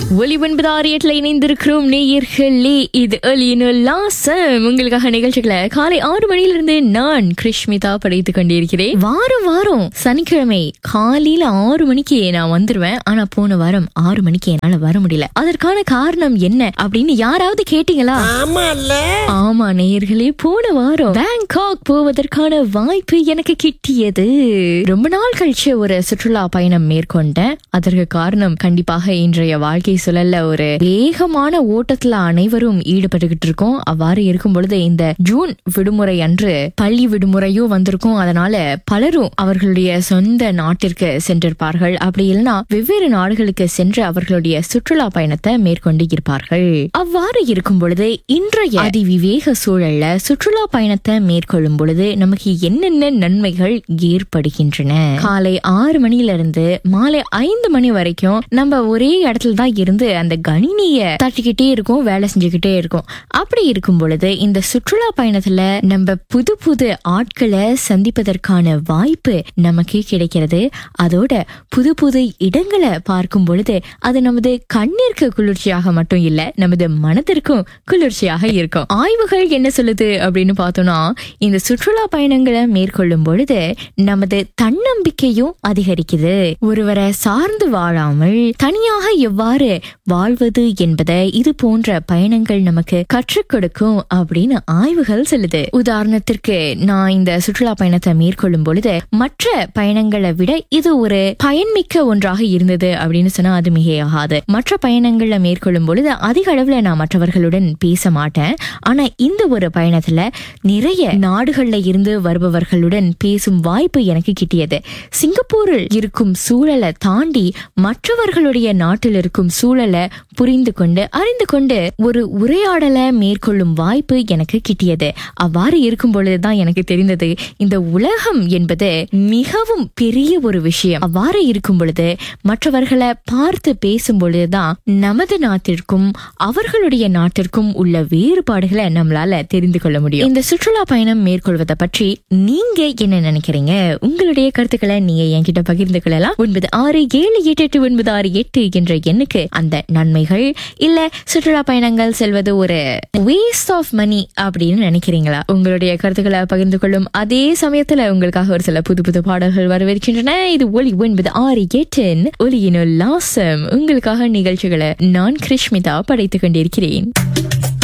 ஒலி ஒன்பது ஆறு எட்டுல இணைந்திருக்கிறோம் நேயர்களே இது ஒலியினு லாசம் உங்களுக்காக நிகழ்ச்சிகளை காலை ஆறு மணியிலிருந்து நான் கிருஷ்மிதா படைத்துக் கொண்டிருக்கிறேன் வாரம் வாரம் சனிக்கிழமை காலையில ஆறு மணிக்கு நான் வந்துருவேன் ஆனா போன வாரம் ஆறு மணிக்கு என்னால வர முடியல அதற்கான காரணம் என்ன அப்படின்னு யாராவது கேட்டீங்களா ஆமா நேயர்களே போன வாரம் பேங்காக் போவதற்கான வாய்ப்பு எனக்கு கிட்டியது ரொம்ப நாள் கழிச்சு ஒரு சுற்றுலா பயணம் மேற்கொண்டேன் அதற்கு காரணம் கண்டிப்பாக இன்றைய வாழ்க்கை சூழல்ல ஒரு வேகமான ஓட்டத்துல அனைவரும் ஈடுபட்டுகிட்டு இருக்கோம் அவ்வாறு இருக்கும் பொழுது இந்த ஜூன் விடுமுறை அன்று பள்ளி விடுமுறையும் வந்திருக்கும் அதனால பலரும் அவர்களுடைய சொந்த நாட்டிற்கு சென்றிருப்பார்கள் அப்படி இல்லைன்னா வெவ்வேறு நாடுகளுக்கு சென்று அவர்களுடைய சுற்றுலா பயணத்தை மேற்கொண்டு இருப்பார்கள் அவ்வாறு இருக்கும் பொழுது இன்றைய அதிவிவேக சூழல்ல சுற்றுலா பயணத்தை மேற்கொள்ளும் பொழுது நமக்கு என்னென்ன நன்மைகள் ஏற்படுகின்றன காலை ஆறு மணில இருந்து மாலை ஐந்து மணி வரைக்கும் நம்ம ஒரே இடத்துல தான் இருந்து அந்த கணினிய தட்டிக்கிட்டே இருக்கோம் வேலை செஞ்சுக்கிட்டே இருக்கோம் அப்படி இருக்கும் பொழுது இந்த சுற்றுலா பயணத்துல நம்ம புது புது ஆட்களை சந்திப்பதற்கான வாய்ப்பு நமக்கு கிடைக்கிறது அதோட புது புது இடங்களை பார்க்கும் பொழுது அது நமது கண்ணிற்கு குளிர்ச்சியாக மட்டும் இல்ல நமது மனதிற்கும் குளிர்ச்சியாக இருக்கும் ஆய்வுகள் என்ன சொல்லுது அப்படின்னு பார்த்தோம்னா இந்த சுற்றுலா பயணங்களை மேற்கொள்ளும் பொழுது நமது தன்னம்பிக்கையும் அதிகரிக்குது ஒருவரை சார்ந்து வாழாமல் தனியாக எவ்வாறு வாழ்வது என்பதை இது போன்ற பயணங்கள் நமக்கு கற்றுக் கொடுக்கும் அப்படின்னு ஆய்வுகள் சொல்லுது உதாரணத்திற்கு நான் இந்த சுற்றுலா பயணத்தை மேற்கொள்ளும் பொழுது மற்ற பயணங்களை விட இது ஒரு பயன்மிக்க ஒன்றாக இருந்தது அப்படின்னு சொன்னா அது மிகையாகாது மற்ற பயணங்கள்ல மேற்கொள்ளும் பொழுது அதிக அளவுல நான் மற்றவர்களுடன் பேச மாட்டேன் ஆனா இந்த ஒரு பயணத்துல நிறைய நாடுகள்ல இருந்து வருபவர்களுடன் பேசும் வாய்ப்பு எனக்கு கிட்டியது சிங்கப்பூரில் இருக்கும் சூழலை தாண்டி மற்றவர்களுடைய நாட்டில் இருக்கும் சூழலை புரிந்து கொண்டு அறிந்து கொண்டு ஒரு உரையாடலை மேற்கொள்ளும் வாய்ப்பு எனக்கு கிட்டியது அவ்வாறு இருக்கும் பொழுதுதான் எனக்கு தெரிந்தது இந்த உலகம் என்பது மிகவும் பெரிய ஒரு விஷயம் அவ்வாறு இருக்கும் பொழுது மற்றவர்களை பார்த்து பேசும் பொழுதுதான் நமது நாட்டிற்கும் அவர்களுடைய நாட்டிற்கும் உள்ள வேறுபாடுகளை நம்மளால தெரிந்து கொள்ள முடியும் இந்த சுற்றுலா பயணம் மேற்கொள்வதை பற்றி நீங்க என்ன நினைக்கிறீங்க உங்களுடைய கருத்துக்களை நீங்க என்கிட்ட பகிர்ந்து கொள்ளலாம் ஒன்பது ஆறு ஏழு எட்டு எட்டு ஒன்பது ஆறு எட்டு என்ற எண்ணுக்கு அந்த நன்மைகள் இல்ல சுற்றுலா பயணங்கள் செல்வது ஒரு வேஸ்ட் ஆஃப் மணி அப்படின்னு நினைக்கிறீங்களா உங்களுடைய கருத்துக்களை பகிர்ந்து கொள்ளும் அதே சமயத்துல உங்களுக்காக ஒரு சில புது புது பாடல்கள் வரவிருக்கின்றன இது ஒலி ஒன்பது ஆறு எட்டின் ஒலியினுள் லாசம் உங்களுக்காக நிகழ்ச்சிகளை நான் கிருஷ்மிதா படைத்துக் கொண்டிருக்கிறேன்